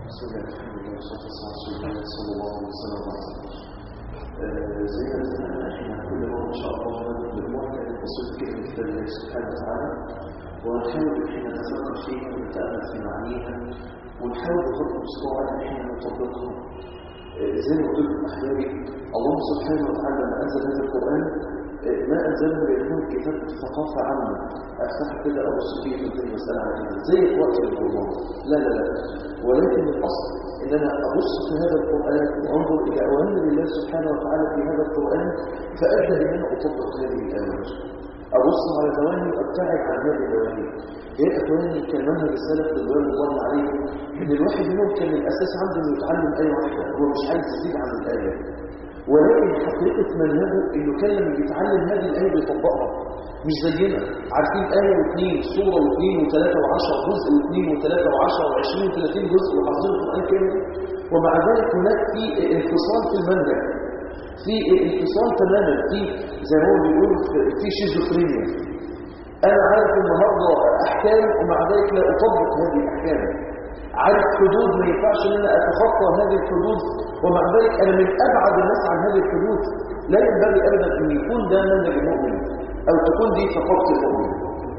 بسم الله الحمد لله والصلاة والسلام على رسول الله صلى الله عليه وسلم آه، زي ما اتفقنا احنا كل مرة ان شاء الله هناخد مجموعة كانت بسيطة كده من كتاب الله سبحانه وتعالى ونحاول ان احنا نتفكر فيها ونتأمل في معانيها ونحاول بقدر المستطاع ان احنا نطبقها آه، زي ما قلت لكم احبابي الله سبحانه وتعالى لما انزل هذا القرآن آه، ما انزله ليكون كتاب ثقافة عامة افتح كده ابص فيه في المسألة على كده زي وقت القرآن لا لا لا ولكن الأصل إن أنا أبص في هذا القرآن وأنظر إلى أوامر الله سبحانه وتعالى في هذا القرآن فأبدأ أن أنا أطبق هذه الأوامر أبص على ثواني وأبتعد عن هذه الثواني هي أخواني كان منهج السلف رضوان الله عليهم إن الواحد منهم كان من الأساس عنده إنه يتعلم آية واحدة هو مش عايز يزيد عن الآية ولكن حقيقة منهجه إنه كان لما بيتعلم هذه الآية بيطبقها مش زينا عارفين آية واثنين سورة واثنين وثلاثة وعشر جزء واثنين وثلاثة وعشر وعشرين وثلاثين جزء وحافظين القرآن كامل ومع ذلك هناك في انفصال في المنهج في انفصال تماما في زي ما هو بيقول في شيزوفرينيا أنا عارف النهاردة أحكام ومع ذلك لا أطبق هذه الأحكام عارف حدود ما ينفعش ان انا اتخطى هذه الحدود ومع ذلك انا من ابعد الناس عن هذه الحدود لا ينبغي ابدا ان يكون ده منهج المؤمن او تكون دي ثقافه المؤمن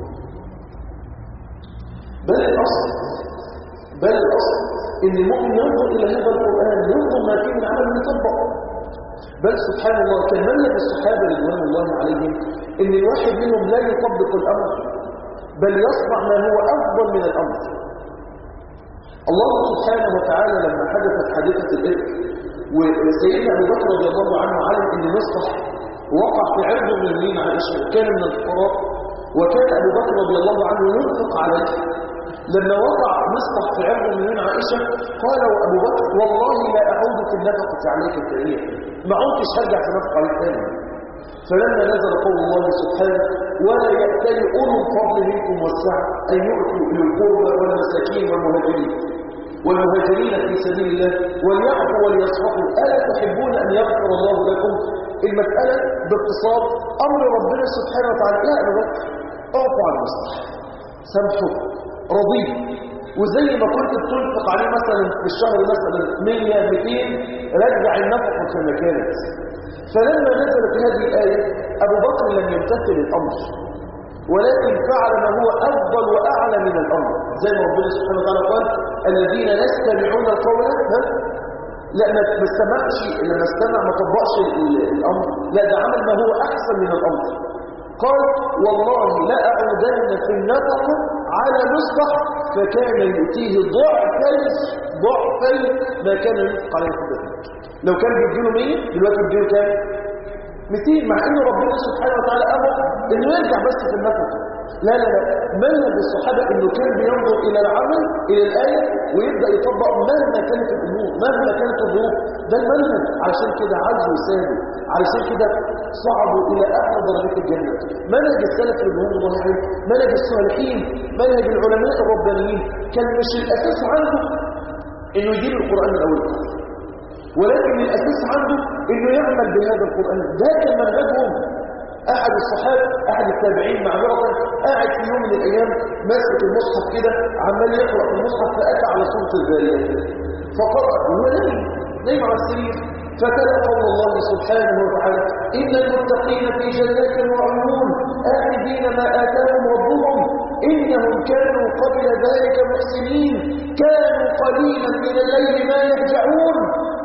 بل الاصل بل الاصل ان المؤمن ينظر الى هذا القران ينظر ما فيه من عمل يطبق بل سبحان الله كان منهج الصحابه رضوان الله عليهم ان الواحد منهم لا يطبق الامر بل يصنع ما هو افضل من الامر الله سبحانه وتعالى لما حدثت حادثة الإفك وسيدنا أبو بكر رضي الله عنه علم أن مصطح وقع في عرض من المين عائشة وكان من الفقراء وكان أبو بكر رضي الله عنه ينفق عليه لما وقع مصطح في عرض من المين عائشة قال أبو بكر والله لا أعود في النفقة عليك الكريم ما عدتش هرجع في نفقة عليك تاني فلما نزل قول الله سبحانه ولا يأتل أولو الفضل منكم والسعة أن يؤتوا للقربى والمساكين والمهاجرين والمهاجرين في سبيل الله وليعفوا وليصفحوا ألا تحبون أن يغفر الله لكم المسألة باختصار أمر ربنا سبحانه وتعالى لا أنا بك أعفوا عن المصلحة سامحوا رضيه وزي ما كنت بتنفق عليه مثلا في الشهر مثلا 100 200 رجع النفقة كما كانت فلما نزلت هذه الآية أبو بكر لم يمتثل الأمر ولكن فعل ما هو أفضل وأعلى من الأمر زي ما ربنا سبحانه وتعالى قال الذين يستمعون القول ها؟ لا ما استمعش لما استمع ما طبقش الأمر لا ده عمل ما هو أحسن من الأمر قال والله لا أعودن في النفقة على مصبح فكان يؤتيه ضعفين ضعفين ما كان ينفق عليه قبل لو كان بيديله 100 دلوقتي بيديله كام 200 مع ان ربنا سبحانه وتعالى امر انه يرجع بس في النفقه لا لا لا منهج الصحابه انه كان بينظر الى العمل الى الايه ويبدا يطبق مهما كانت الامور مهما كانت الظروف ده المنهج علشان كده عزوا وسادوا علشان كده صعدوا الى اعلى درجات الجنه منهج السلف رضوان الله عليهم منهج الصالحين منهج العلماء الربانيين كان مش الاساس عنده انه يجيب القران من اول ولكن الأساس عنده إنه يعمل بهذا القرآن ده كان منهجهم أحد الصحابة أحد التابعين معذرة قاعد في يوم من الأيام ماسك المصحف كده عمال يقرأ في المصحف فأتى على سورة الذاريات فقرأ وهو نايم نايم على السرير فتلا قول الله سبحانه وتعالى إن المتقين في جنات وعيون آخذين ما آتاهم ربهم إنهم كانوا قبل ذلك محسنين كانوا قليلا من الليل ما يهجعون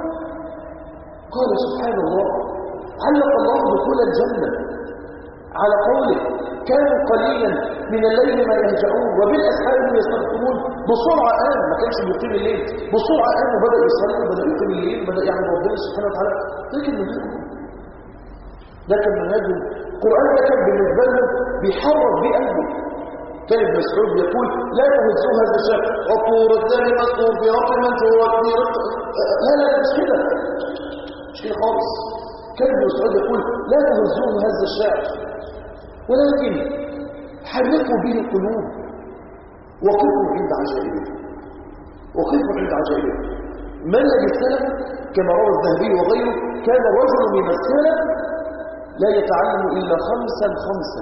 قال سبحان الله علق الله دخول الجنة على قوله كانوا قليلا من الليل ما يهجعون وبالأسحار هم يستغفرون بسرعة قام ما كانش بيقيم الليل بسرعة قام وبدأ يصلي وبدأ يقيم الليل بدأ يعمل ربنا سبحانه وتعالى ده كان منهجهم ده كان منهجهم القرآن ده كان بالنسبة لهم بيحرك بيه قلبه كان ابن مسعود يقول لا تهزوا هذا الشيء عطور الثاني مسطور في رقم منشور في رقم لا لا مش كده مش كده خالص كان ابن مسعود يقول لا تهزوه هذا الشعر ولكن حركوا به القلوب وقفوا عند عجائبه وقفوا عند عجائبه منهج السلف كما روى الذهبي وغيره كان رجل من السلف لا يتعلم إلا خمسا خمسا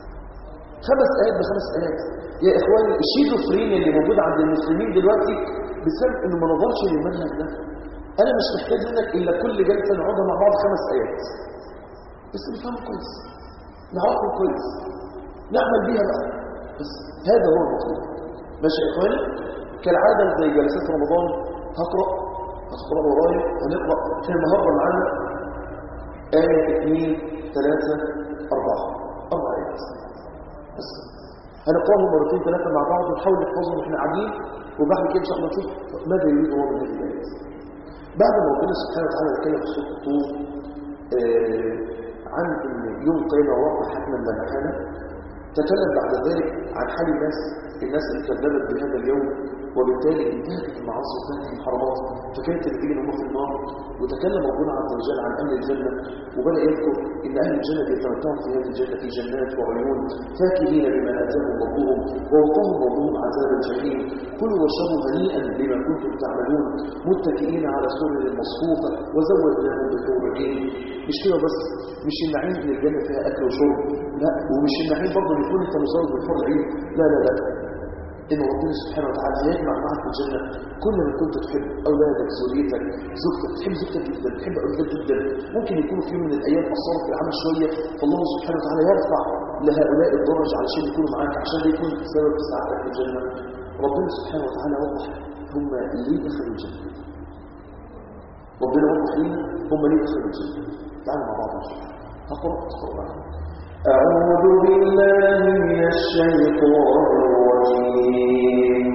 خمس آيات بخمس آيات يا إخواني الشيزوفرينيا اللي موجود عند المسلمين دلوقتي بسبب انه ما نظرش للمنهج ده انا مش محتاج منك الا كل جلسه نقعدها مع بعض خمس ايات بس نفهمه كويس نعرفه كويس نعمل بيها بقى بس هذا هو المطلوب ماشي يا اخواني كالعاده زي جلسات رمضان هقرا هتقرا ورايا هنقرا في النهارده معانا آية اثنين ثلاثة أربعة أربع آيات بس هنقراهم مرتين ثلاثة مع بعض ونحاول نحفظهم واحنا قاعدين وبعد كده إن شاء الله نشوف ماذا يريد هو من هذه الآيات بعد ما ربنا سبحانه وتعالى اتكلم في سورة الطور آه عن ان يوم القيامة واقع حتما لا محالة تكلم بعد ذلك عن حال الناس الناس اللي كذبت بهذا اليوم وبالتالي انتهكت المعاصي وانتهكت المحرمات فكانت النتيجه ان هم في النار وتكلم ربنا عز وجل عن اهل الجنه وبدا يذكر ان اهل الجنه يتمتعون في هذه الجنه في جنات وعيون فاكهين بما اتاهم ربهم ووقاهم ربهم عذاب الجحيم كلوا واشربوا هنيئا بما كنتم تعملون متكئين على سرر مصفوفه وزودناهم بحور عين مش كده بس مش النعيم ان الجنه فيها اكل وشرب لا ومش النعيم برضه ان يكون انت مزود بالحور العين لا لا لا إن ربنا سبحانه وتعالى هيجمع معك في الجنة كل من كنت تحب أولادك زوجتك زوجتك تحب زوجتك جدا تحب أولادك جدا ممكن يكونوا في يوم من الأيام قصروا في العمل شوية فالله سبحانه وتعالى يرفع لهؤلاء الدرجة علشان يكونوا معاك عشان ده يكون سبب سعادتك في الجنة ربنا سبحانه وتعالى وضح هم ليه دخلوا الجنة ربنا وضح لنا هم ليه دخلوا الجنة تعالوا مع بعض نشوف هقرأ أقرأ معاكم أعوذ بالله من الشيطان الرجيم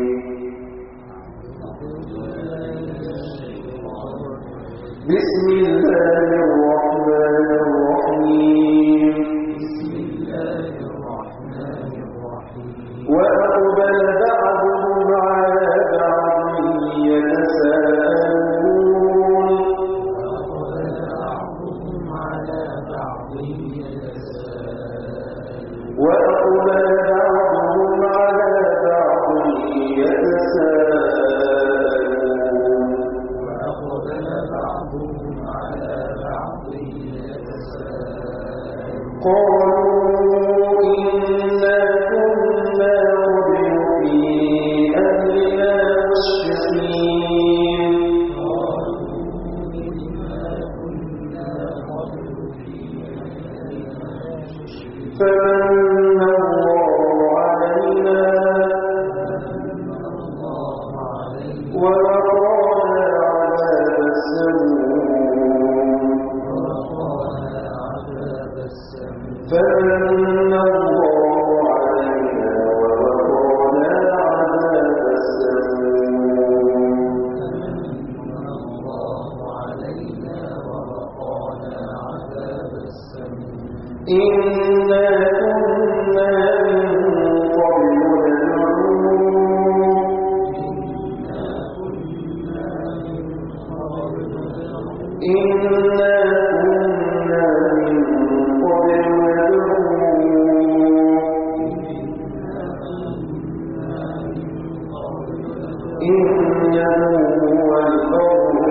بسم الله الرحمن الرحيم وأقبل بعضهم على بعض يتساءلون وأقبل بعضهم على بعض يتساءلون قالوا إنا كنا قبل في أهلنا مشفقين فمن الله علينا ووقانا عذاب السموم فمن الله علينا ووقانا عذاب السموم إنا كنا من قبل ندعوه إنا كنا من قبل ندعوه إنه هو البر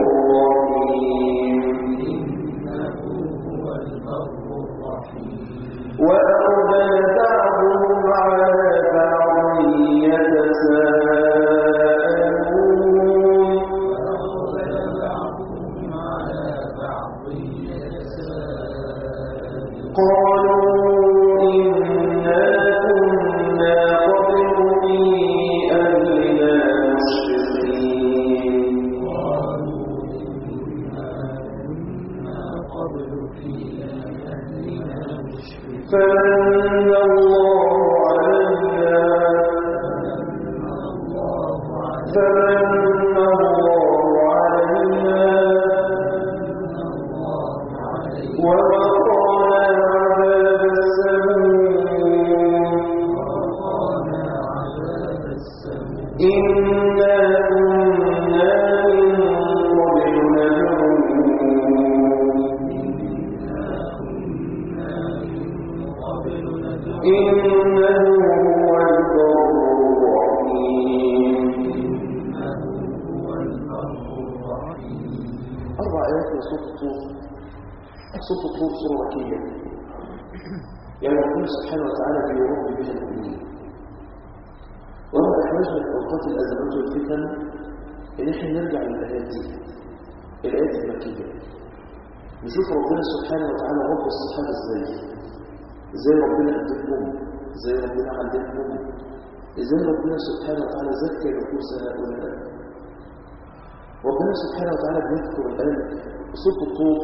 الرحيم وأقبل بعضهم على بعض يتساءلون قالوا إنا كنا قبل في أهلنا مشفقين فمن الله علينا فمن الله علينا ووقانا عذاب السموم إنا كنا من قبل ندعوه إنه هو البر الرحيم أربع آيات من سورة الطور سورة الطور سورة مكية يعني ربنا سبحانه وتعالى بيرد بها المؤمنين وما أحوجنا في أوقات الأزمات والفتن ان احنا نرجع للايات دي الايات المكيه نشوف ربنا سبحانه وتعالى رب الصحابه ازاي ازاي ربنا قدمهم ازاي ربنا علمهم ازاي ربنا سبحانه وتعالى زكى نفوس هؤلاء ربنا سبحانه وتعالى بيذكر الان صوت الطور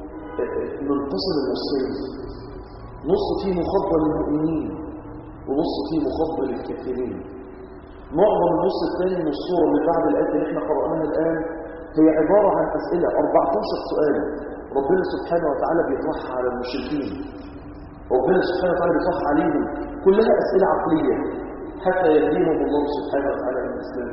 منتصر النصين نص فيه مخبر للمؤمنين ونص فيه مخبر للكافرين معظم النص الثاني من الصورة اللي بعد الآيات اللي احنا قرأناها الآن هي عبارة عن أسئلة 14 سؤال ربنا سبحانه وتعالى بيطرحها على المشركين ربنا سبحانه وتعالى بيطرحها عليهم كلها أسئلة عقلية حتى يهديهم الله سبحانه وتعالى من الإسلام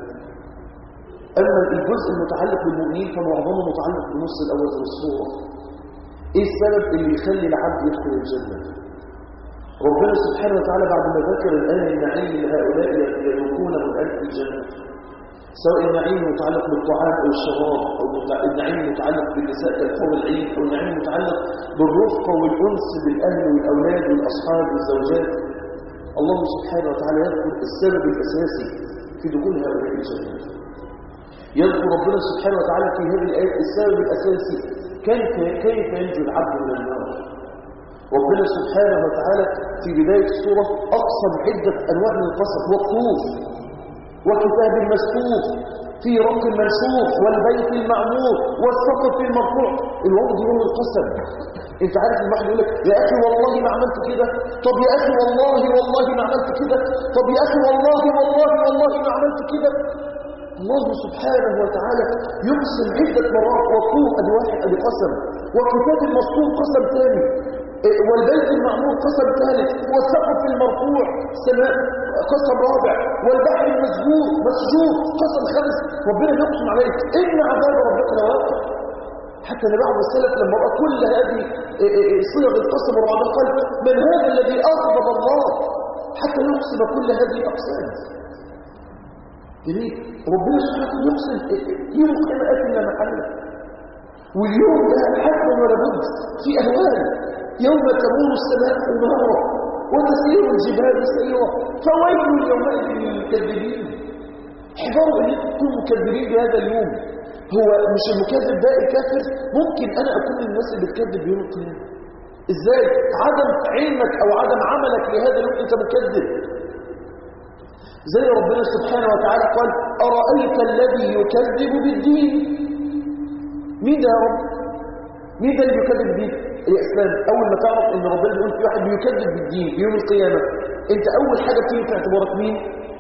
أما الجزء المتعلق بالمؤمنين فمعظمه متعلق بالنص الأول من الصورة إيه السبب اللي يخلي العبد يدخل الجنة ربنا سبحانه وتعالى بعد ما ذكر الآن النعيم لهؤلاء يذوقون من أجل الجنة سواء النعيم متعلق بالطعام أو الشراب أو النعيم متعلق بالنساء كالحور العين أو النعيم متعلق بالرفقة والأنس بالأهل والأولاد والأصحاب والزوجات الله سبحانه وتعالى يذكر السبب الأساسي في دخول هؤلاء الجنة يذكر ربنا سبحانه وتعالى في هذه الآية السبب الأساسي كيف كيف ينجو العبد من النار ربنا سبحانه وتعالى في بداية السورة أقسم عدة أنواع من القسم والطوف وكتاب مسطوف في رق منشوف والبيت المعمور والسقف المرفوع الواو دي يوم القسم انت عارف الواحد يقول لك يا اخي والله ما عملت كده طب يا اخي والله والله ما عملت كده طب يا اخي والله والله والله ما عملت كده الله سبحانه وتعالى يقسم عدة مرات وطوف ادي واحد ادي قسم وكتاب المسطوف قسم ثاني والبيت المعمور قسم ثالث والسقف المرفوع سماء قسم رابع والبحر المسجور مسجور قسم خامس ربنا يقسم عليك ان عذاب ربك لواقع حتى ان بعض السلف لما راى كل هذه صيغ القسم والرعب قال من هذا الذي اغضب الله حتى يقسم كل هذه الاقسام ليه ربنا سبحانه وتعالى يقسم يوم القيامه اتنا محله واليوم ده حتما ولا بد في اهوال يوم تمور السماء نارا وتسير الجبال سيرا فويل يومئذ للمكذبين احذروا ان تكونوا مكذبين بهذا اليوم هو مش المكذب ده الكافر ممكن انا اكون من الناس اللي بتكذب يوم القيامه ازاي عدم علمك او عدم عملك لهذا اليوم انت مكذب زي ربنا سبحانه وتعالى قال ارايت الذي يكذب بالدين مين ده يا رب مين ده اللي بيكذب بالدين الإسلام أول ما تعرف إن ربنا بيقول في واحد بيكذب بالدين يوم القيامة أنت أول حاجة بتيجي في اعتبارك مين؟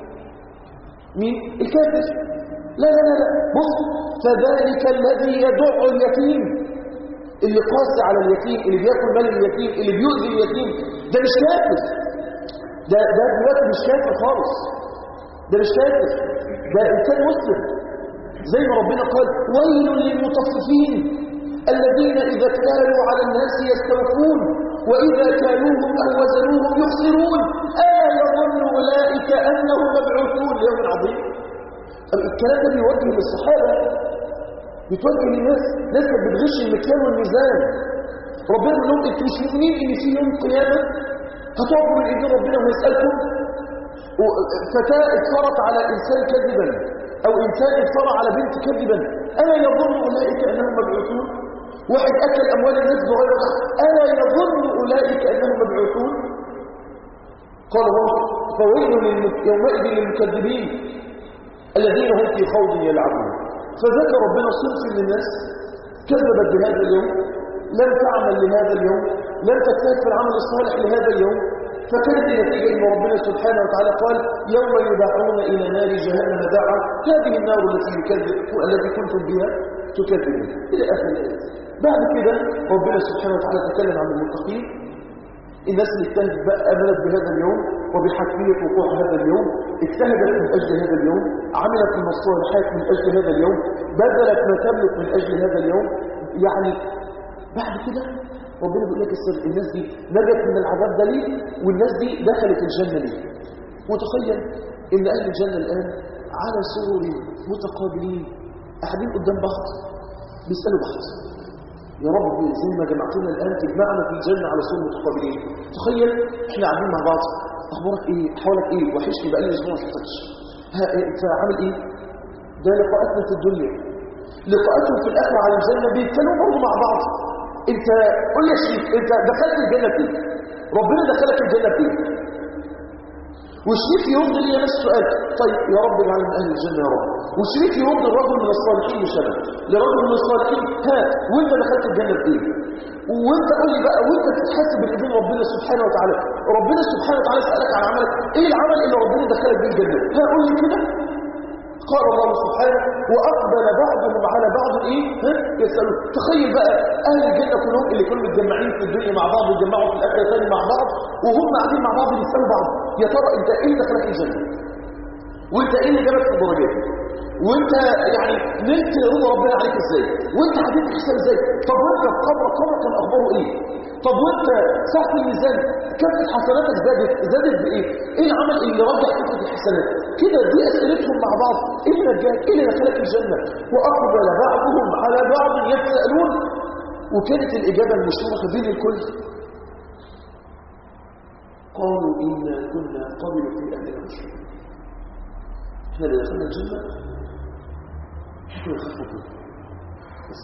مين؟ الكافر لا لا لا لا بص فذلك الذي يدع اليتيم اللي قاسي على اليتيم اللي بياكل مال اليتيم اللي بيؤذي اليتيم ده مش كافر ده ده دلوقتي مش كافر خالص ده مش كافر ده إنسان مسلم زي ما ربنا قال ويل للمطففين الذين إذا اكتالوا على الناس يستوفون وإذا كانوهم أو وزنوهم يخسرون ألا يظن أولئك أنهم مبعوثون ليوم عظيم طب الكلام ده بيوجه للصحابة بيتوجه للناس ناس كانت بتغش المكيال والميزان ربنا بيقول لهم انتوا مش مؤمنين ان في يوم القيامه هتقفوا من ايدين ربنا ويسالكم فتاه افترت على انسان كذبا او انسان افترى على بنت كذبا الا يظن اولئك انهم مبعوثون واحد أكل أموال الناس بغير ألا يظن أولئك أنهم مبعوثون قال الله فويل يومئذ للمكذبين الذين هم في خوض يلعبون فذكر ربنا صنف من الناس كذبت بهذا اليوم لم تعمل لهذا اليوم لم تجتهد في العمل الصالح لهذا اليوم فكانت النتيجة أن ربنا سبحانه وتعالى قال يوم يدعون إلى نار جهنم دعا هذه النار التي يكذب التي كنتم بها تكذبون إلى آخر الآية بعد كده ربنا سبحانه وتعالى تكلم عن المتقين الناس اللي اجتهدت بقى امنت بهذا اليوم وبحتميه وقوع هذا اليوم اجتهدت من اجل هذا اليوم عملت من الصالحات من اجل هذا اليوم بذلت ما تملك من اجل هذا اليوم يعني بعد كده ربنا بيقول لك السر الناس دي نجت من العذاب ده ليه والناس دي دخلت الجنه ليه وتخيل ان اهل الجنه الان على سرر متقابلين قاعدين قدام بعض بيسالوا بعض يا رب زي ما جمعتنا الآن تجمعنا في الجنة على صور متقابلين تخيل احنا قاعدين مع بعض اخبارك ايه حوالك ايه وحشني بقالي اسبوع ما شفتكش ها انت عامل ايه ده لقاءاتنا في الدنيا لقاءاتهم في الآخرة على الجنة بيتكلموا برضه مع بعض انت قول لي يا شريف انت دخلت الجنة فين ربنا دخلك الجنة فين والشريف يرد لي نفس السؤال طيب يا رب اجعل من اهل الجنه يا رب والشريف يرد الرجل من الصالحين شبه لرجل من الصالحين ها وانت دخلت الجنه بايه وانت قول لي بقى وانت بتتحاسب بالايدين ربنا سبحانه وتعالى ربنا سبحانه وتعالى سالك عن عملك ايه العمل اللي ربنا دخلك بيه الجنه ها قول لي كده قال الله سبحانه وأقبل بعضهم على بعض إيه؟ ها؟ يسألون تخيل بقى أهل الجنة كلهم اللي كانوا متجمعين في الدنيا مع بعض ويتجمعوا في الآخرة تاني مع بعض وهم قاعدين مع بعض بيسألوا بعض يا ترى أنت إيه اللي دخلك الجنة؟ وأنت إيه اللي جابك في الدرجات؟ وانت يعني نلت رضا ربنا عليك ازاي وانت هتدي حساب ازاي طب وانت في قبرك قبرك كان اخباره ايه طب وانت صح الميزان كفه حسناتك زادت زادت بايه ايه العمل اللي رجع كفه الحسنات كده دي اسئلتهم مع بعض ايه اللي نجاك ايه اللي دخلك الجنه واقبل بعضهم على بعض يتساءلون وكانت الاجابه المشهوره بين الكل قالوا انا كنا قبل في اهلنا مشركين احنا اللي دخلنا الجنه احنا اللي خفنا فيه بس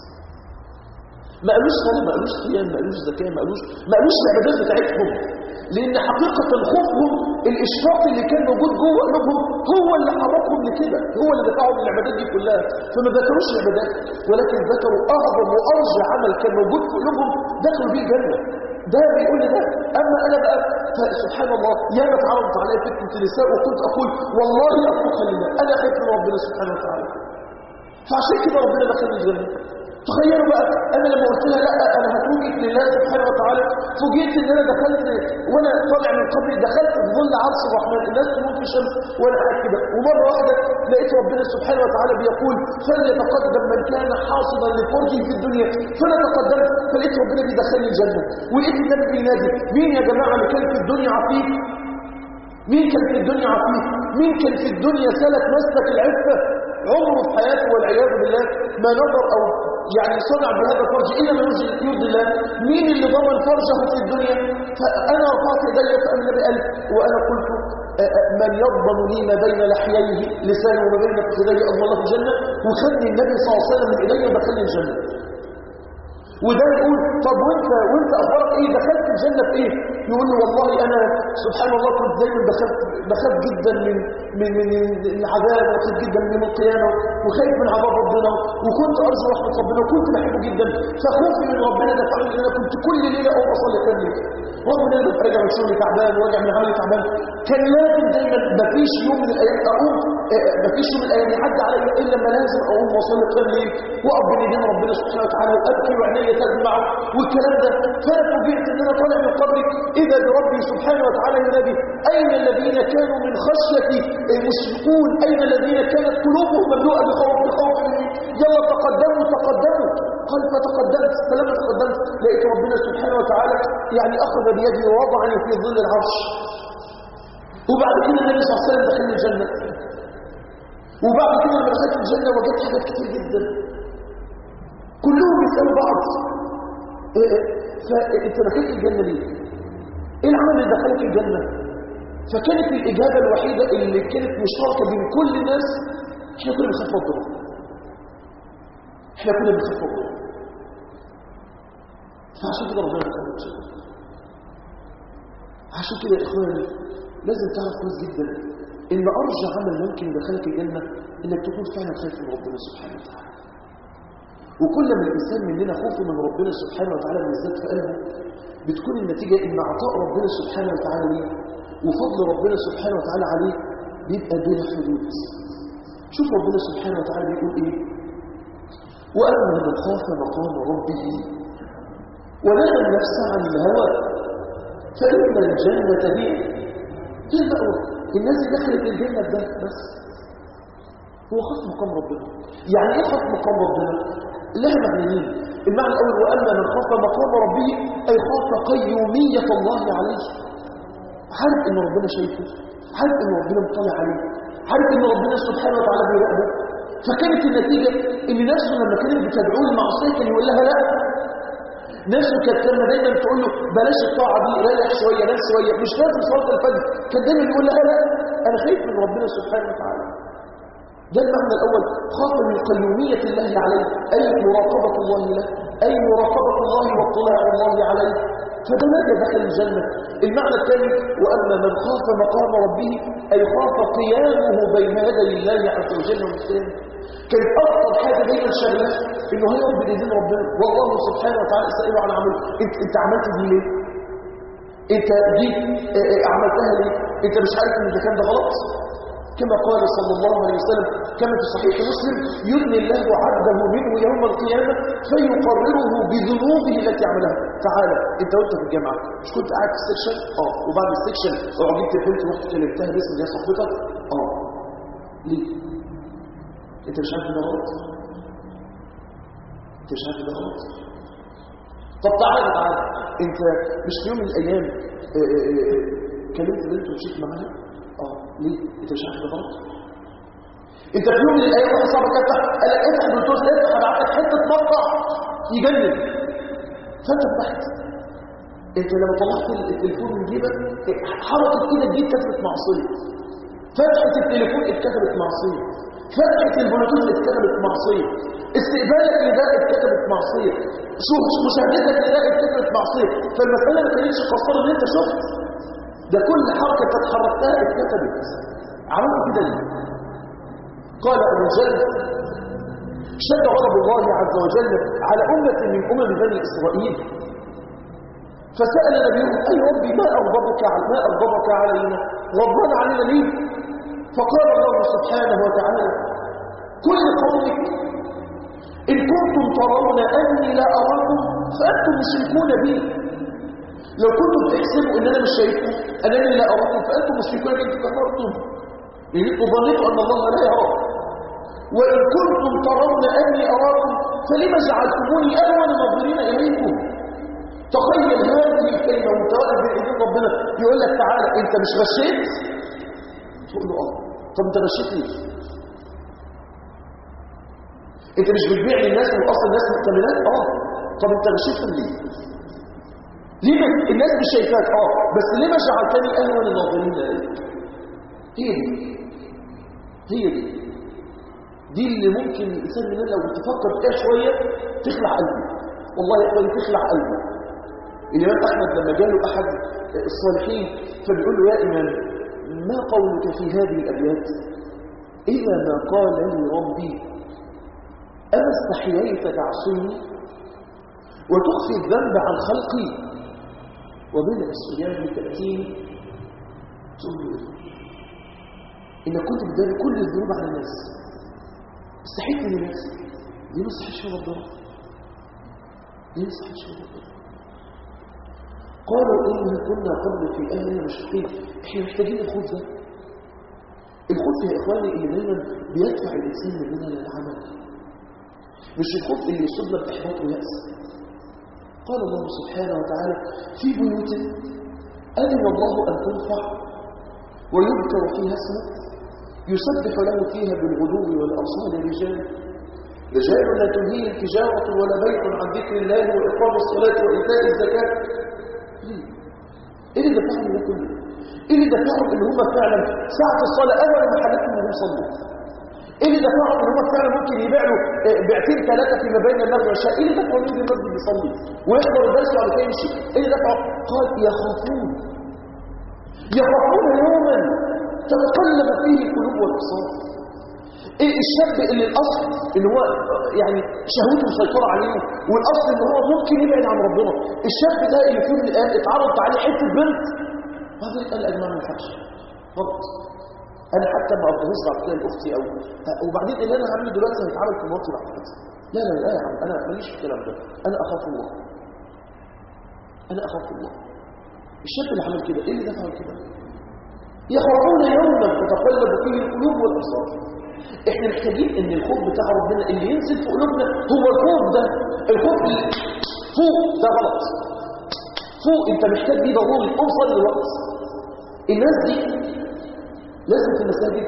ما قالوش صلاة ما قالوش صيام ما قالوش زكاة ما قالوش ما قالوش العبادات بتاعتهم لأن حقيقة خوفهم الإشفاق اللي كان موجود جوه قلوبهم هو اللي حركهم لكده هو اللي دفعهم للعبادات دي كلها فما ذكروش العبادات ولكن ذكروا أعظم وأرجى عمل كان موجود في قلوبهم دخلوا بيه الجنة ده بيقول لي ده أما أنا بقى سبحان الله يا ما اتعرضت عليا فتنة النساء وكنت أقول والله أتوقع لله أنا خايف من ربنا سبحانه وتعالى فعشان كده ربنا دخلني الجنة تخيلوا بقى انا لما قلت لها لا انا هتوجد لله سبحانه وتعالى فوجئت ان انا دخلت وانا طالع من قبري دخلت في ظل عرش الرحمن الناس تموت في الشمس وانا قاعد كده ومره واحده لقيت ربنا سبحانه وتعالى بيقول فليتقدم من كان حاصدا لفرجه في الدنيا فانا تقدمت فلقيت ربنا بيدخلني الجنه ولقيت النبي بينادي مين يا جماعه اللي كان في الدنيا عفيف مين كان في الدنيا عفيف مين كان في الدنيا سلك مسلك العفه عمره في حياته والعياذ بالله ما نظر او يعني صنع بهذا الفرج إلا ما يرضي الله مين اللي ضمن فرجه في الدنيا فأنا رفعت يدي فأنا النبي قال وأنا قلت من يضمن لي ما بين لحييه لسانه وما بين فخذيه أضمن له الجنة وخلني النبي صلى الله عليه وسلم من إيدي ودخلني الجنة وده يقول طب وانت وانت اخبارك ايه دخلت الجنه في ايه يقول له والله انا سبحان الله كنت دايما بخاف بخاف جدا من من من العذاب وخاف جدا من القيامه وخايف من عذاب ربنا وكنت ارجو رحمه ربنا وكنت بحبه جدا فخوفي من ربنا دفعني ان انا كنت كل ليله اقوم اصلي كامل رغم ان انا راجع من شغلي تعبان وراجع من عملي تعبان كان لازم دايما مفيش يوم من الايام اقوم مفيش يوم من الايام يعدي عليا الا لما لازم اقوم واصلي كامل واقف بين ايدين ربنا سبحانه وتعالى وابكي وعيني تدمع والكلام ده فانا فوجئت ان انا طالع من قبري اذا بربي سبحانه وتعالى ينادي اين الذين كانوا من خشيتي مشركون اين الذين كانت قلوبهم مملوءه بخوف بخوف يلا تقدموا تقدموا قال فتقدمت فلما تقدمت لقيت ربنا سبحانه وتعالى يعني اخذ بيدي ووضعني في ظل العرش وبعد كده النبي صلى الله عليه وسلم دخلني الجنه وبعد كده لما دخلت الجنه وجدت حاجات كتير جدا كلهم بيسالوا بعض فانت دخلت الجنه ليه ايه العمل اللي دخلك الجنه فكانت الاجابه الوحيده اللي كانت مشتركه بين كل الناس احنا كنا بنخاف ربنا احنا كنا بنخاف ربنا فعشان كده ربنا دخلنا الجنه عشان كده يا اخواني لازم تعرف كويس جدا ان ارجى عمل ممكن يدخلك الجنه انك تكون فعلا خايف من ربنا سبحانه وتعالى وكل ما الإنسان مننا خوفه من ربنا سبحانه وتعالى بالذات في قلبه بتكون النتيجة إن عطاء ربنا سبحانه وتعالى ليه وفضل ربنا سبحانه وتعالى عليه بيبقى بلا حدود شوف ربنا سبحانه وتعالى بيقول إيه وأما من خاف مقام ربه ونهى النفس عن الهوى فإن الجنة هي هي المأوى الناس اللي دخلت الجنة ده بس هو خاف مقام ربنا يعني ايه خاف مقام ربنا لها معنيين المعنى الأول وأما من خاف مقام ربه أي خاف قيومية الله عليه عارف إن ربنا شايفه عارف إن ربنا مطلع عليه عارف إن ربنا سبحانه وتعالى بيراقبه فكانت النتيجة إن نفسه لما كانت بتدعوه المعصية كان يقول لها لا نفسه كانت لما دايما تقول له بلاش الطاعة دي ريح شوية نام شوية مش لازم صلاة الفجر كان دايما يقول لها لا أنا خايف من ربنا سبحانه وتعالى ده المعنى الأول خاف من قيومية الله عليه أي مراقبة الله له أي مراقبة الله واطلاع الله عليه فده ماذا دخل الجنة المعنى الثاني وأما من خاف مقام ربه أي خاف قيامه بين يدي الله عز وجل ومسلم كانت أكثر حاجة دايما شغلة إنه هيقف بإذن ربنا والله سبحانه وتعالى سأله عن عمله أنت, انت عملت دي ليه؟ أنت دي اه اه عملتها ليه؟ أنت مش عارف إن ده كان ده غلط؟ كما قال صلى الله عليه وسلم كما في صحيح مسلم يدني الله عبده منه يوم القيامة فيقرره بذنوبه التي عملها تعالى انت وانت في الجامعة مش كنت قاعد في السكشن اه وبعد السكشن اعجبت البنت ورحت كلمتها باسم دي صاحبتك اه ليه انت مش عارف ان ده غلط انت مش عارف ان ده غلط طب تعالى تعالى انت مش في يوم من الايام اه اه كلمت بنت ومشيت معاها اه ليه انت مش عارف ده غلط انت في يوم من الايام واحد صاحبك افتح قال لك افتح البلوتوث ده افتح ابعت لك حته مقطع يجنن فانت فتحت انت لما طلعت التليفون من جيبك حركت كده تجيب كثره معصيه فتحه التليفون اتكتبت معصيه فتحه البلوتوث اتكتبت معصيه استقبالك لده اتكتبت معصيه شوف مشاهدتك لده اتكتبت معصيه فالمساله ما كانتش قصيره ان انت شفت ده كل حركة تتحركتها اتكتبت عملت كده ليه قال أبو جل شد غضب الله عز وجل على أمة من أمم بني إسرائيل فسأل نبيهم أي ربي ما أغضبك ما أغضبك علينا غضبان علينا ليه فقال الله سبحانه وتعالى كل قومك إن كنتم ترون أني لا أراكم فأنتم مشركون بي لو كنتم تحسبوا ان انا مش شايفكم انني لا اراكم فانتم مشركون بي كفرتم يعني انتم ظنيتوا ان الله لا يرى وان كنتم ترون اني اراكم فلما جعلتموني اهون ناظرين اليكم تخيل هذه الكلمه وانت واقف بين ايدين ربنا يقول لك تعالى انت مش غشيت تقول له اه طب انت غشيت ليه انت مش بتبيع للناس واصل الناس مؤتمنات اه طب انت غشيتهم ليه ليه الناس مش شايفاك اه بس ليه ما جعلتني اهون الناظرين اليك هي دي هي دي دي اللي ممكن الانسان مننا لو تفكر فيها شويه تخلع قلبه والله يا اخواني تخلع قلبه الامام احمد لما جاله احد الصالحين فبيقول له يا امام ما قولك في هذه الابيات اذا ما قال لي ربي اما استحييت تعصيني وتخفي الذنب عن خلقي وبدأ الصيام تأتيني تقول له إيه إنك كنت بتداري كل الذنوب على الناس استحيت من الناس دي ما استحيتش من ربنا دي ما استحيتش من ربنا قالوا إنها كنا قبل في أهلنا مشرقين إحنا محتاجين الخوف ده الخوف يا إخواني اللي دايما بيدفع الإنسان مننا للعمل مش الخوف اللي يصيبنا بإحباط ويأس قال الله سبحانه وتعالى في بيوت أذن الله أن ترفع ويذكر فيها اسمه يسبح له فيها بالغدو والأصال رجال رجال لا تلهيهم تجارة ولا بيع عن ذكر الله وإقام الصلاة وإيتاء الزكاة ليه؟ إيه اللي دفعهم ده كله؟ إيه اللي دفعهم إن هم فعلا ساعة الصلاة أول ما حدثهم إنهم صلوا؟ ايه اللي دفعهم ان هم فعلا ممكن يبيعوا بيعتين ثلاثه فيما بين المغرب والعشاء ايه اللي دفعهم يجي المسجد يصلي ويحضر الدرس وبعد كده يمشي ايه اللي دفعهم قال يخافون يخافون يوما تتقلب فيه القلوب والابصار ايه الشاب اللي الاصل ان هو يعني شهوته مسيطره عليه والاصل ان هو ممكن يبعد عن ربنا الشاب ده اللي في يوم من الايام اتعرضت عليه حته بنت وبعدين قال يا جماعه ما ينفعش غلط انا حتى ما ابغاش بعد كده لاختي او وبعدين اللي انا هعمله دلوقتي هيتعمل في مراتي بعد كده لا لا لا يا عم انا ماليش في الكلام ده انا اخاف الله انا اخاف الله الشاب اللي عمل كده ايه اللي دفعه كده يخافون يوما تتقلب فيه القلوب والابصار احنا محتاجين ان الخوف بتاع ربنا اللي ينزل في قلوبنا هو الخوف ده الخوف اللي فوق ده غلط فوق انت محتاج دي ضروري اوصل للوقت الناس دي لازم في المساجد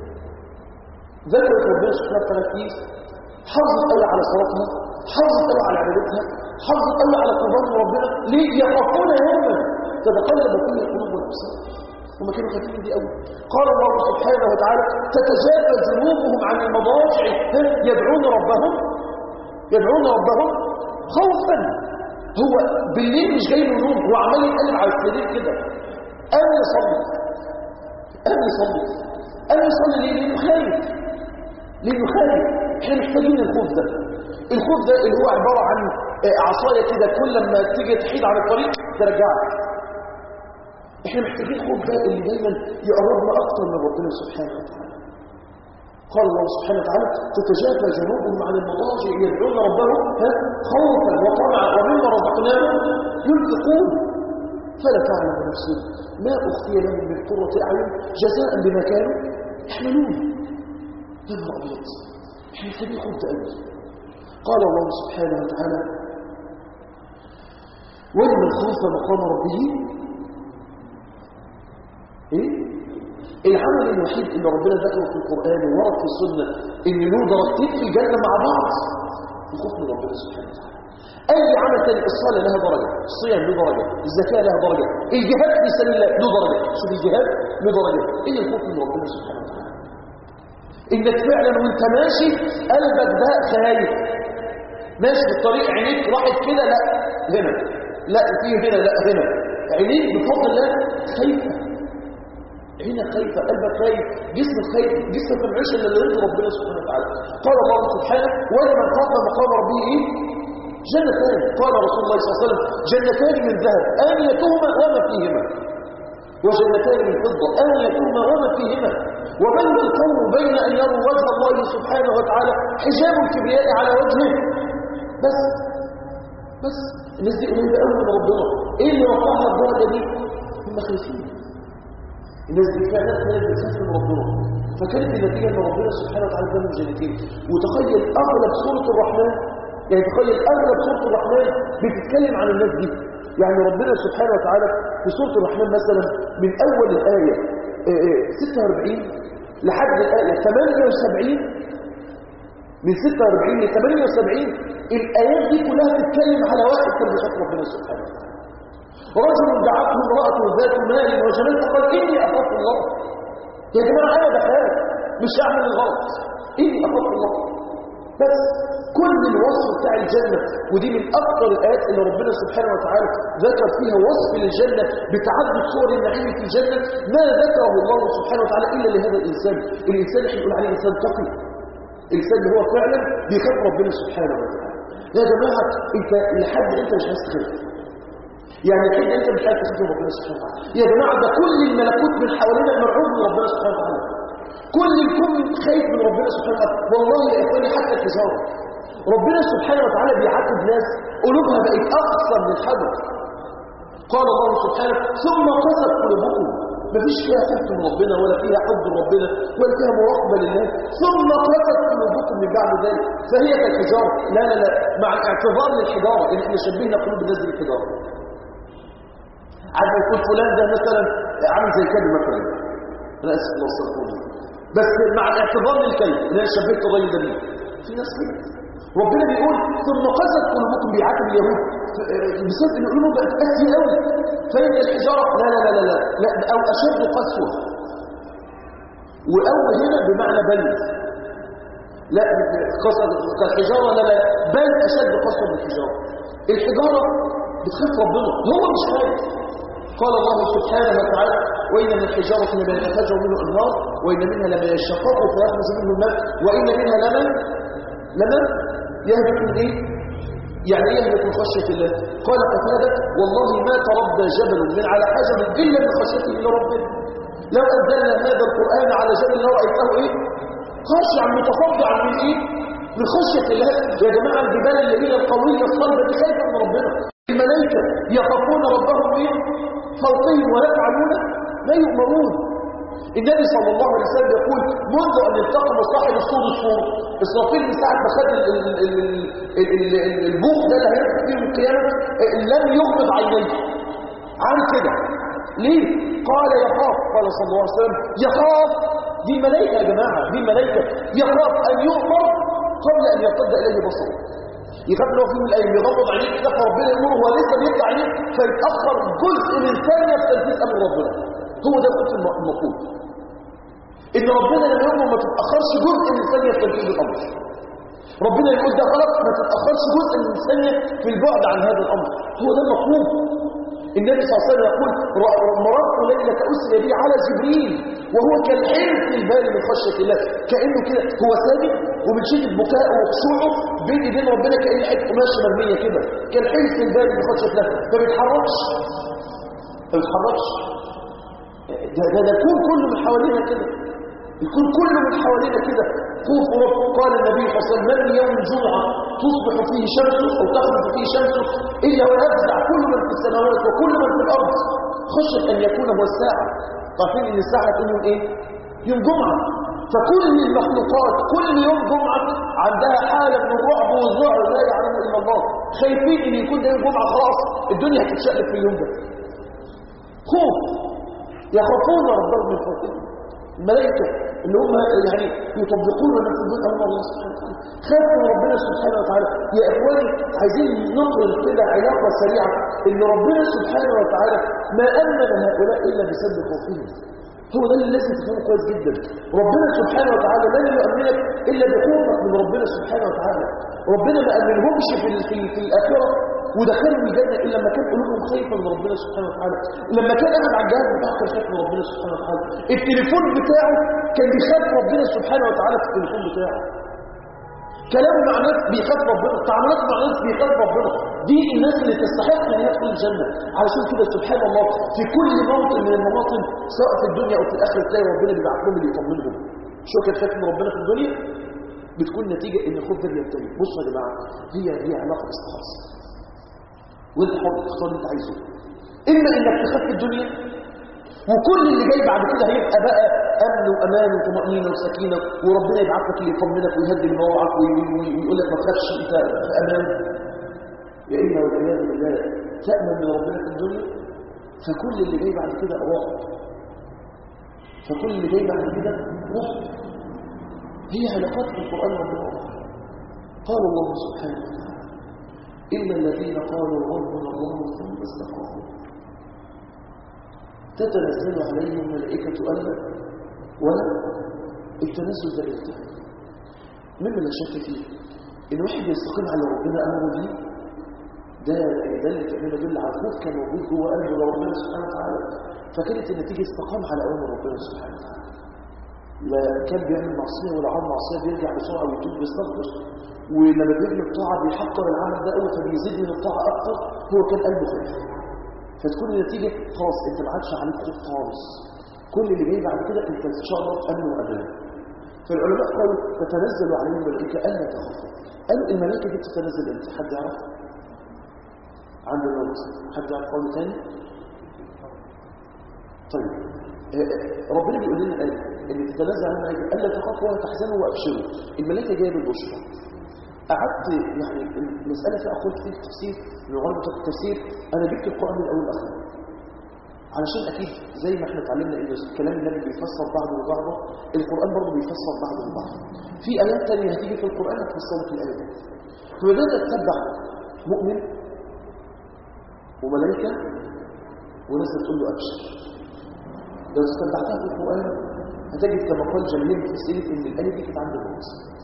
ذكرت ربنا سبحانه وتعالى كويس حافظت قوي على صلاتها حافظت قوي على عبادتها حافظت قوي على قربان ربنا ليه يخافون يوما تتقلب فيه القلوب والابصار هم كانوا خايفين دي قوي قال الله سبحانه وتعالى تتجافى جنوبهم عن المضاجع يدعون ربهم يدعون ربهم خوفا هو بالليل مش جاي له نوم هو عمال يتقلب على السرير كده قام يصلي قام يصلي قام يصلي ليه لانه خايف لانه خايف احنا محتاجين الخوف ده الخوف ده اللي هو عباره عن عصايه كده كل لما تيجي تحيد عن الطريق ترجعك احنا محتاجين الخوف ده اللي دايما يقربنا اكتر من ربنا سبحانه وتعالى قال الله سبحانه وتعالى تتجافى جنوبهم عن المضاجع يدعون ربهم خوفا وطمعا ومما رزقناهم ينفقون فلا تعلم نفس ما اخفي لهم من قره اعين جزاء بما كانوا يحملون يا نهار ابيض احنا محتاجين خوف ده قوي قال الله سبحانه وتعالى ولمن خاف مقام ربه ايه العمل الوحيد اللي ربنا ذكره في القرآن وورد في السنة ان له درجتين في الجنة مع بعض الخوف من ربنا سبحانه وتعالى اي عمل تاني الصلاة لها درجة الصيام له درجة الزكاة لها درجة الجهاد في سبيل الله له درجة شوف الجهاد له درجة ايه الخوف من ربنا سبحانه وتعالى انك فعلا وانت ماشي قلبك ده خايف ماشي في الطريق عينيك راحت كده لا هنا لا فيه هنا لا هنا عينيك بفضل الله خايفه عينك خايفة قلبك خايف جسمك خايف جسمك ما عيش الا اللي يرضي ربنا سبحانه وتعالى قال الله سبحانه ولمن خاف مقام ربه ايه جنتان قال رسول الله صلى الله عليه وسلم جنتان من ذهب آنيتهما وما فيهما وجنتان من فضة آنيتهما وما فيهما وبين القوم بين أن يروا وجه الله سبحانه وتعالى حجاب الكبرياء على وجهه بس بس الناس دي قريبة قوي من ربنا ايه اللي وقعها الدرجة دي هم خايفين الناس دي فعلا كانت بتخاف من ربنا فكانت النتيجه ان ربنا سبحانه وتعالى اداهم جنتين وتخيل اغلب سوره الرحمن يعني تخيل اغلب سوره الرحمن بتتكلم عن الناس دي يعني ربنا سبحانه وتعالى في سوره الرحمن مثلا من اول الايه 46 لحد الايه 78 من 46 ل 78 الايات دي كلها بتتكلم على واحد كان بيخاف ربنا سبحانه وتعالى رجل دعته امرأة ذات مال وجمال فقال إني أخاف الله يا جماعة أنا بخاف مش هعمل الغلط إني أخاف الله بس كل الوصف بتاع الجنة ودي من أكثر الآيات اللي ربنا سبحانه وتعالى ذكر فيها وصف للجنة بتعدد صور النعيم في الجنة ما ذكره الله سبحانه وتعالى إلا لهذا الإنسان الإنسان اللي يقول عليه إنسان تقي الإنسان اللي هو فعلا بيخاف ربنا سبحانه وتعالى يا جماعة انت لحد انت مش عايز تخاف يعني كده انت مش عايز تخاف من ربنا سبحانه وتعالى يا جماعه ده كل الملكوت من حوالينا مرعوب من ربنا سبحانه وتعالى كل الكون خايف من ربنا سبحانه وتعالى والله يا اخواني حتى التجاره ربنا سبحانه وتعالى بيعاتب ناس قلوبها بقت اقصر من الحجر قال الله سبحانه ثم قست قلوبكم مفيش فيها خوف من ربنا ولا فيها حب ربنا ولا فيها مراقبه لله ثم قست قلوبكم من بعد ذلك فهي كالحجاره لا لا لا مع الاعتذار للحجاره ان احنا شبهنا قلوب الناس بالحجاره عارف يكون فلان ده مثلا عامل زي كده مثلا انا اسف الله استغفر بس مع الاعتبار للكلب اللي انا شبهت الراجل ده بيه في ناس كده ربنا بيقول ثم قست قلوبكم بيعاتب اليهود بسبب ان قلوبهم بقت قاسيه قوي فين الحجاره لا لا لا لا لا او اشد قسوه واول هنا بمعنى بل لا قصد كالحجاره لا لا بل اشد قسوه من الحجاره الحجاره بتخاف ربنا هو مش خايف قال الله سبحانه وتعالى وإن من الحجارة لما يتفجر منه النار وإن منها لما يشقق فيخرج منه الماء وإن منها لمن لمن يهبط من إيه؟ يعني يهبط من خشية الله قال قتادة والله ما تربى جبل من على حجر إلا من خشيته إلى ربه لو أنزلنا هذا القرآن على جبل لرأيته إيه؟ خاشعا متفضعا من إيه؟ من خشية الله يا جماعة الجبال اللي هي القوية الصلبة دي خايفة من ربنا الملائكة يخافون ربهم إيه؟ فوقهم ويفعلون ما يؤمرون النبي صلى الله عليه وسلم يقول منذ أن التقم صاحب الصور الصور إسرافيل من ساعة ما خد البوخ ده اللي هيرفع فيه القيامة لم يغمض عينيه عامل كده ليه؟ قال يخاف قال صلى الله عليه وسلم يخاف دي ملائكة يا جماعة دي ملائكة يخاف أن يؤمر قبل أن يرتد إليه بصره يخاف لو في من الايام يغمض عليه كده فربنا يامره هو لسه بيطلع عليه فيتاخر جزء من ثانيه في تنفيذ امر ربنا هو ده الخوف المطلوب ان ربنا لما يؤمر ما تتاخرش جزء من ثانيه في تنفيذ الامر ربنا يقول ده غلط ما تتاخرش جزء من ثانيه في البعد عن هذا الامر هو ده المطلوب النبي صلى الله عليه وسلم يقول مررت ليله اسري بي على جبريل وهو كالحلف البال من خشيه الله كانه كده هو ثابت ومن شده بكائه وخشوعه بين ايدين ربنا كان حته قماشه مرميه كده كالحلف البال من خشيه الله ما بيتحركش ما بيتحركش ده ده ده الكون كله من حوالينا كده الكون كله من حوالينا كده خوف رب قال النبي صلى الله عليه وسلم من يوم الجمعة تصبح فيه شمسه أو تخرج فيه شمسه إلا ويفزع كل من في السماوات وكل من في الأرض خشية أن يكون هو الساعة عارفين إن الساعة تكون يوم إيه؟ يوم جمعة فكل المخلوقات كل يوم جمعة عندها حالة من الرعب والذعر لا يعلم إلا الله خايفين إن يكون ده يوم جمعة خلاص الدنيا هتتشقلب في اليوم ده خوف يخافون ربهم من فوقهم الملائكة اللي هم يعني يطبقون ما في الدنيا امر الله سبحانه وتعالى خافوا من ربنا سبحانه وتعالى يا اخواني عايزين ننقل كده علاقه سريعه ان ربنا سبحانه وتعالى ما امن هؤلاء الا بسبب خوفهم هو ده اللي لازم تفهمه كويس جدا ربنا سبحانه وتعالى لا يؤمنك الا بخوفك من ربنا سبحانه وتعالى ربنا ما امنهمش في في, في الاخره ودخلهم الجنه الا لما كان قلوبهم خايفه من ربنا سبحانه وتعالى لما كان قاعد على الجهاز بتاعه كان خايف من ربنا سبحانه وتعالى التليفون بتاعه كان بيخاف ربنا سبحانه وتعالى في التليفون بتاعه كلامه مع ناس بيخاف ربنا تعاملاته مع ناس بيخاف ربنا دي الناس اللي تستحق ان هي تدخل الجنه علشان كده سبحان الله في كل موطن من المواطن سواء في الدنيا او في الاخره تلاقي ربنا بيبعت لهم اللي يطمنهم شو كان خايف من ربنا في الدنيا بتكون نتيجه ان الخوف ده بينتهي بصوا يا جماعه هي هي علاقه استخلاص وانت حر تختار اللي انت عايزه اما انك تخاف في الدنيا وكل اللي جاي بعد كده هيبقى بقى امن وامان وطمانينه وسكينه وربنا يبعت لك اللي يطمنك ويهدي موعك ويقول لك ما تخافش انت في امان يا اما والعياذ بالله تامن من ربنا في الدنيا فكل اللي جاي بعد كده رعب فكل اللي جاي بعد كده رعب هي علاقات في القران ربنا قال الله سبحانه وتعالى إن الذين قالوا ربنا الله ثم استقاموا تتنزل عليهم ملائكة ألا ولا التنزل ده الالتفات مما لا شك فيه إن واحد يستقيم على ربنا أمره دي ده ده اللي كان يدل على الخوف كان موجود جوه قلبه لربنا سبحانه وتعالى فكانت النتيجة استقام على أمر ربنا سبحانه وتعالى لا كان بيعمل معصية ولا عمل معصية بيرجع بسرعة ويتوب ويستغفر ولما بيعمل طاعة بيحقر العمل ده قوي فبيزيد من الطاعة أكتر هو كان قلبه خايف فتكون النتيجة خلاص انت ما عادش عليك خوف خالص كل اللي جاي بعد كده انت ان شاء الله امن وامان فالعلماء قالوا تتنزل عليهم الملائكة ألا تخافوا قالوا الملائكة دي بتتنزل امتى حد يعرف عند الموت حد يعرف قول تاني طيب ربنا بيقول لنا الآية ان تتنزل عليهم الملائكة ألا تخافوا ولا تحزنوا وأبشروا الملائكة جايه بالبشرى قعدت يعني المسألة فيها أقول كتير في التفسير من غربة التفسير أنا جبت القرآن من الأول لآخر علشان أكيد زي ما احنا اتعلمنا إن كلام النبي بيفسر بعضه وبعضه القرآن برضه بيفسر بعضه وبعضه في آيات تانية هتيجي في القرآن هتفسر لك الآية دي فبدأت أتتبع مؤمن وملائكة وناس تقول له أبشر لو استمتعتها في القرآن هتجد كما قال جميل في سيرة إن الآية دي كانت عند الموت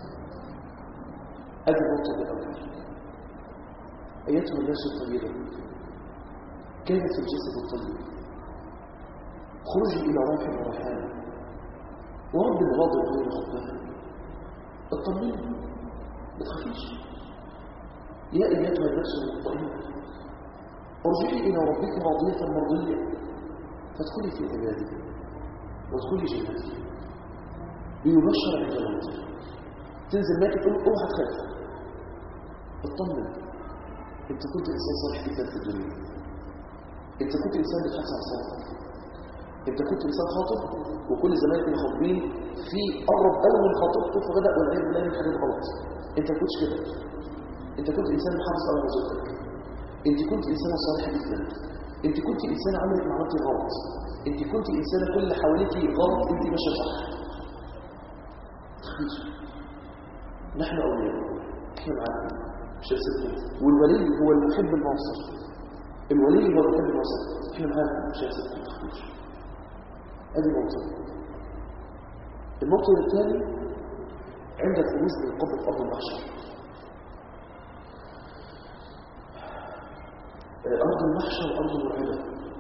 هذه النقطة الأولى أيتها الناس الطيبة كانت في الجسد الطيب خرجي إلى روح وريحان ورب الغاضب غير خطبان اطمني ما تخافيش يا أيتها الناس المطمئنة ارجعي إلى ربك راضية مرضية فادخلي في عبادي وادخلي جنتي ليبشر عند موتك تنزل معك تقول اوعى تخاف اطمن انت كنت انسان صالح جدا في الدنيا انت كنت انسان بتحافظ على صلاتك انت كنت انسان خاطب وكل زمايلك اللي خاطبين في قرب قوي من خاطبته فبدا والعياذ بالله من حاجات غلط انت كنتش كده انت كنت انسان محافظ على وظيفتك انت كنت انسانه صالحه جدا انت كنت انسانه عملت ما عملتي غلط انت كنت انسانه كل اللي حواليك غلط انت ماشيه صح تخافيش نحن أولياء احنا معاكم مش هسيبكم والولي هو المحب الموصل الولي هو المحب الموصل احنا معاكم مش هسيبكم تخافوش هذه موطن الموطن الثاني عند الخروج من قبل أرض المحشر أرض المحشر أرض مرعبة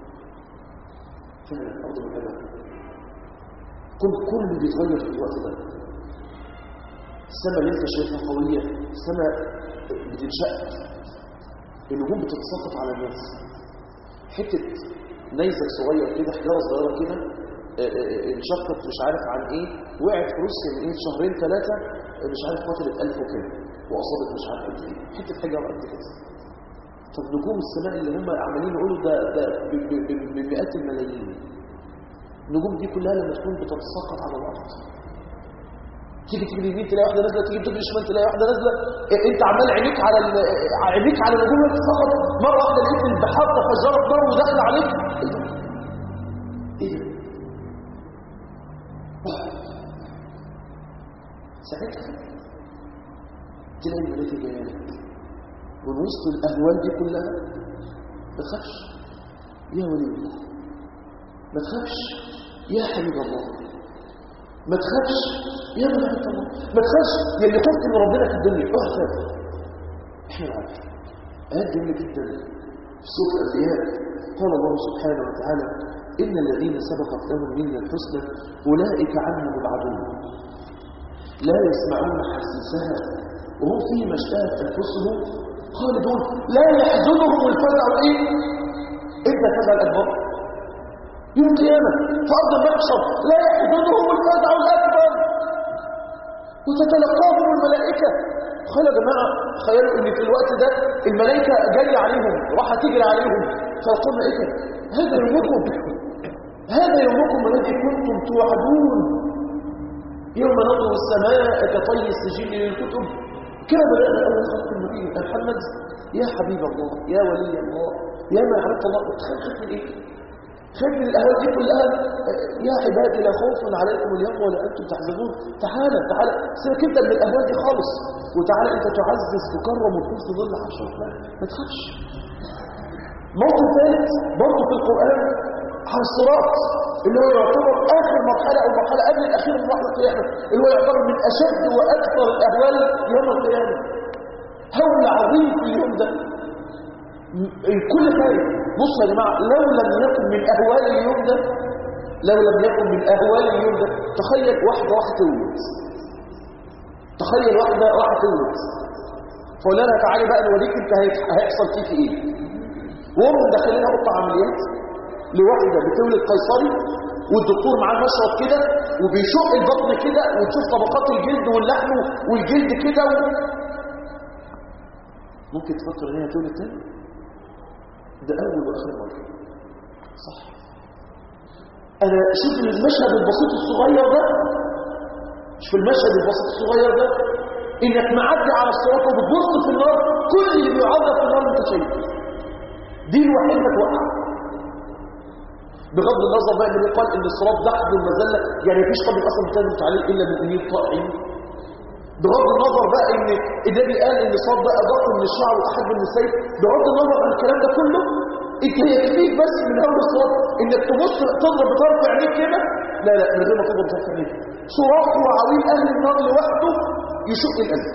فعلا أرض مرعبة كل كل بيتغير في الوقت ده السماء اللي انت شايفها قوية السماء بتنشق النجوم بتتساقط على الناس حتة نيزك صغير كده حجارة صغيرة كده انشقت مش عارف عن ايه وقعت في روسيا من ايه شهرين ثلاثة مش عارف قتلت ألف وكام وأصابت مش عارف قد ايه حتة حجارة قد كده طب نجوم السماء اللي هم عمالين يقولوا ده ده بمئات الملايين النجوم دي كلها لما تكون بتتساقط على الارض تيجي تيجي اليمين تلاقي واحده نازله تيجي تجري الشمال تلاقي واحده نازله انت عمال عينيك على عينيك على النجوم اللي بتتساقط مره واحده لقيت البحار تفجرت نار وداخله عليك ايه ده؟ ايه ده؟ ساعتها تلاقي الملائكه جايه لك ومن وسط الاهوال دي كلها ما تخافش يا ولي الله ما تخافش يا حبيب الله ما تخافش يا ملائكة الله ما تخافش يا اللي خفت من ربنا في الدنيا اوعى تخاف احنا معاك آيات جميلة جدا في سورة الأنبياء قال الله سبحانه وتعالى إن الذين سبقت لهم منا الحسنى أولئك عنهم مبعدون لا يسمعون حسيسها وهم فيما اشتهت أنفسهم خالدون لا يحزنهم الفزع ايه انت الفزع الاكبر يوم القيامه في ارض المحشر لا يحزنهم الفزع الاكبر وتتلقاهم الملائكه تخيلوا يا جماعه تخيلوا ان في الوقت ده الملائكه جايه عليهم راح تجري عليهم فيقول الملائكه هذا يومكم هذا يومكم الذي كنتم توعدون يوم نطوي السماء كطي السجل للكتب كده بدأنا أول خلق النبي محمد يا حبيب الله يا ولي الله يا من عرفت الله تخيل خير من إيه؟ خير من الأهوال دي كلها يا عبادي لا خوف عليكم اليوم ولا أنتم تحزنون تعالى تعالى سيبك أنت من الأهوال دي خالص وتعالى أنت تعزز تكرم وتكون في ظل عرش الرحمن ما تخافش موقف ثالث برضه في القرآن على الصراط اللي هو يعتبر آخر مرحلة أو مرحلة قبل الأخيرة من مرحلة القيامة اللي هو يعتبر من أشد وأكثر الأهوال يوم القيامة هول عظيم في اليوم ده الكل خايف بصوا يا جماعة لو لم يكن من أهوال اليوم ده لو لم يكن من أهوال اليوم ده تخيل واحدة واحدة تولد تخيل واحدة واحدة تولد فقلنا لها تعالي بقى نوريك انت هيحصل فيك ايه وهم داخلينها قطع عمليات لواحدة بتولد قيصري والدكتور معاه مشرط كده وبيشق البطن كده وتشوف طبقات الجلد واللحم والجلد كده و... ممكن تفكر ان هي تولد تاني ده اول واخر مره صح انا شوف المشهد البسيط الصغير ده مش في المشهد البسيط الصغير ده انك معدي على الصراط وبتبص في النار كل اللي بيعرض في النار انت شايفه دي الوحيده توقع بغض النظر بقى اللي قال ان الصراط دحض المذله يعني مفيش قبل اصلا تنزل عليه الا المؤمنين طائعين بغض النظر بقى ان النبي قال ان الصراط ده ادق من الشعر واحب من السيف بغض النظر عن الكلام ده كله انت يكفيك بس من اول الصراط انك تبص تضرب بطرف عينيك كده لا لا من غير ما تضرب بطرف عينيك صراط وعويل اهل النار لوحده يشق القلب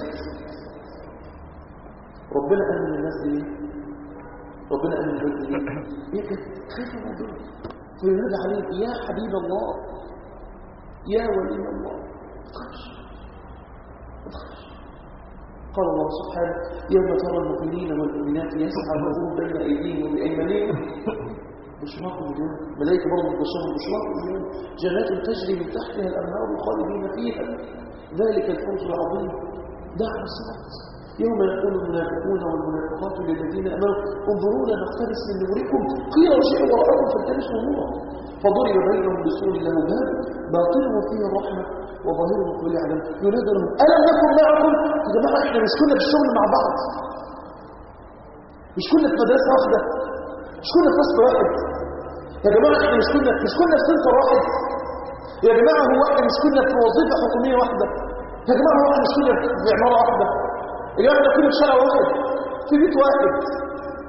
ربنا قال من الناس دي ربنا قال من الناس دي ايه كده خايف من ربنا فينادى عليك يا حبيب الله يا ولي الله تخافش تخافش قال الله سبحانه يوم ترى المؤمنين والمؤمنات يسعى نورهم بين ايديهم وبايمانهم بشراكم اليوم ملائكه برضه بشرهم بشراكم اليوم جنات تجري من تحتها الانهار خالدين فيها ذلك الفوز العظيم دعم الصلاه يوم يقول المنافقون والمنافقات للذين امنوا انظرونا نقتبس من نوركم قيل ارجعوا وراءكم فالتمسوا نورا فضرب بينهم بسور له باب باطنه فيه الرحمه وظاهره فيه العدم ينادى لهم الم نكن معكم يا جماعه احنا مش كنا في الشغل مع بعض مش كنا في مدرسه واحده مش كنا في فصل واحد يا جماعه احنا مش كنا مش كنا في سنتر واحد يا جماعه هو احنا مش كنا في وظيفه حكوميه واحده يا جماعه هو احنا مش كنا في عماره واحده يا جماعه احنا كنا في شارع واحد في بيت واحد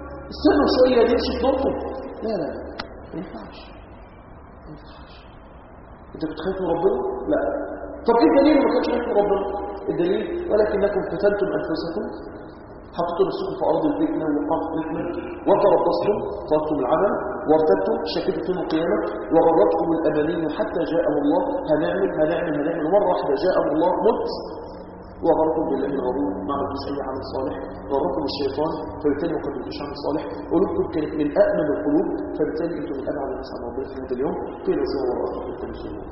استنوا شويه نمشي في دوركم لا لا ما ينفعش ما ينفعش انت كنت خايف من ربنا لا طب ايه الدليل ما كانش خايف من ربنا الدليل ولكنكم فتنتم انفسكم حطيتوا نفسكم في ارض الفتنه وقعت فتنه وتربصتم طلبتم العمل وارتبتم شكيتم في القيامه وغرتكم الاماني حتى جاءه الله هنعمل هنعمل هنعمل مره واحده جاءه الله مت وغركم بالله الغرور ما عملتوش اي عمل صالح غركم الشيطان فبالتالي ما قدمتوش عمل صالح قلوبكم كانت من امن القلوب فبالتالي انتم من ابعد الناس عن ربنا في هذا اليوم قيل زي وراءكم التمثيل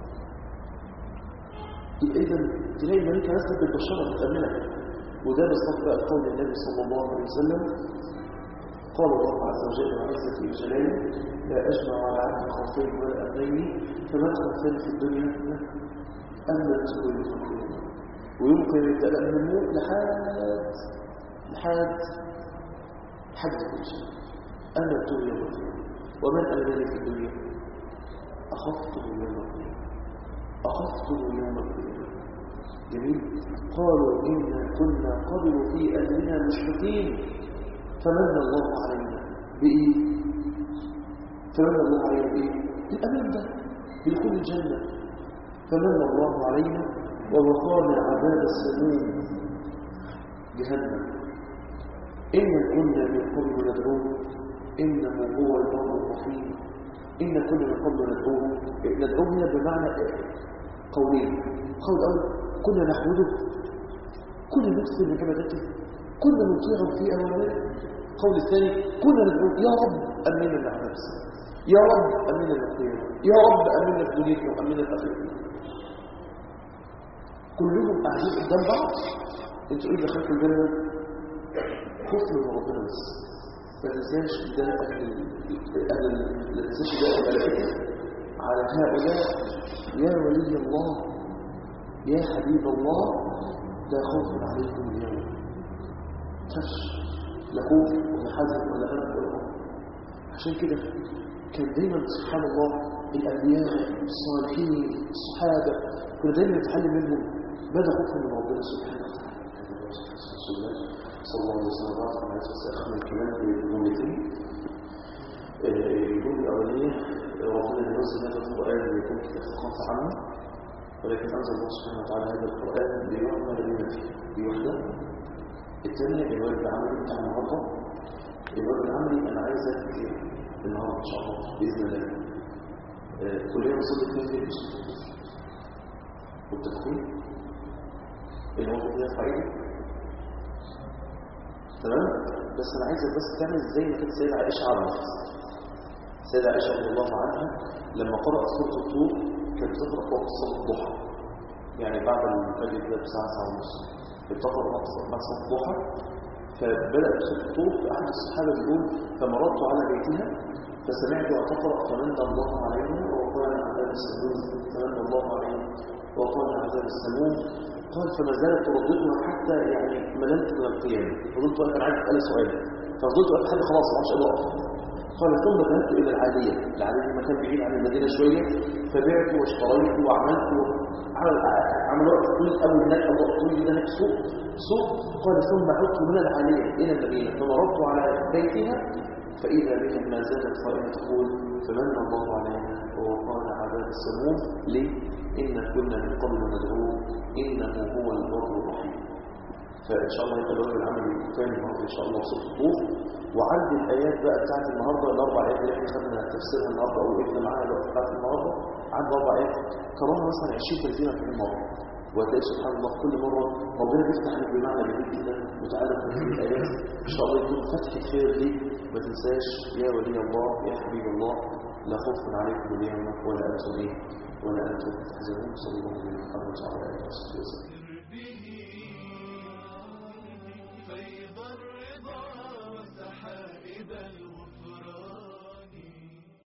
يبقى اذا تلاقي الملائكه نزلت بالبشاره بتامنك وده بالظبط بقى قول النبي صلى الله عليه وسلم قال الله عز وجل وعزة الجلال لا أجمع على عبد خوفين ولا أمنين فما خوفين في الدنيا أمن تقول الفقير ويمكن يبدأ من الموت لحد لحد حد كل شيء أمن تقول يوم القيامة ومن أمنني في الدنيا أخفته يوم القيامة أخفته يوم القيامة جميل قالوا إنا كنا قبل في أهلنا مشركين فمن الله علينا بإيه فمن الله علينا بإيه بالأمن ده بدخول الجنة فمن الله علينا ووقانا عذاب السموم جهنم إن كنا من قبل ندعوه إنه هو البر الرحيم إن كنا من قبل ندعوه ندعوه هنا بمعنى قولين قول أول كنا نحمده كنا نكسر بكلمته كنا نطيعه في أوامره القول الثاني كنا ندعو يا رب أمنا العذاب السماء يا رب أمنا القيامة يا رب أمنا في دنيتنا وأمنا الآخرة كلهم قاعدين قدام بعض انتوا ايه دخلتوا الجنة خوف من ربنا بس ما تنساش ده أهل أهل لا تنساش ده الملائكة على هؤلاء يا ولي الله يا حبيب الله لا خوف عليكم اليوم تفش لا خوف ولا حزن ولا غم ولا غم عشان كده كان دايما سبحان الله الأنبياء الصالحين الصحابة كنا دايما نتعلم منهم ماذا خوفهم من ربنا سبحانه وتعالى رسول الله صلى الله عليه وسلم وعلى اله وصحبه الكلام بجملتين الجمله الاولانيه ربنا ينزل هذا القران ليكون في ثقافه عنه ولكن انزل الله سبحانه وتعالى هذا القران ليعمل بما فيه بوحده الثانيه الواجب العملي بتاع النهارده الواجب العملي انا عايزك النهارده ان شاء الله باذن الله كليه وصلت فيها في والتدخين الموضوع ده فايده تمام بس انا عايزك بس تعمل زي ما كانت سيدة عائشة عملت سيدة عائشة رضي الله عنها لما قرأت سورة الطور كانت بتقرأ وقت صلاة الضحى يعني بعد الفجر كده بساعة ساعة ونص بتقرأ وقت بعد صلاة الضحى فبدأت سورة الطور فأحد الصحابة بيقول فمررت على بيتها فسمعتها تقرأ فمن الله علينا ووقانا عذاب السموم فمن الله علينا ووقانا عذاب السموم قال فما زالت ترددها حتى يعني مللت من القيام فضلت واقف انا عايز اسال سؤال ففضلت واقف لحد خلاص ما عادش اقدر اقف قال ثم ذهبت الى العاليه العاليه مكان بعيد عن المدينه شويه فبعت واشتريت وعملت عمل عمل وقت طويل قوي هناك او وقت طويل هناك سوق سوق قال ثم عدت من العاليه الى المدينه فمررت على بيتها فاذا بها ما زالت قائمه تقول فمن الله علينا ووقانا عذاب السموم ليه إن كنا من قبل ندعوه إنه هو البر الرحيم فإن شاء الله يبقى الواجب العملي الثاني النهارده إن شاء الله في الطوف وعندي الآيات بقى بتاعت النهارده الأربع آيات اللي إحنا خدنا تفسيرها النهارده أو وقفنا معاها الوقت بتاعت النهارده عندي أربع آيات كررها مثلا 20 30 40 مرة وهتلاقي سبحان الله كل مرة ربنا بيفتح عليك بمعنى جميل جدا متعلق بهذه الآيات إن شاء الله يكون فتح خير ليك ما تنساش يا ولي الله يا حبيب الله لا خوف عليكم اليوم ولا أنتم ولا أنتم تحزنون صلى الله عليه وسلم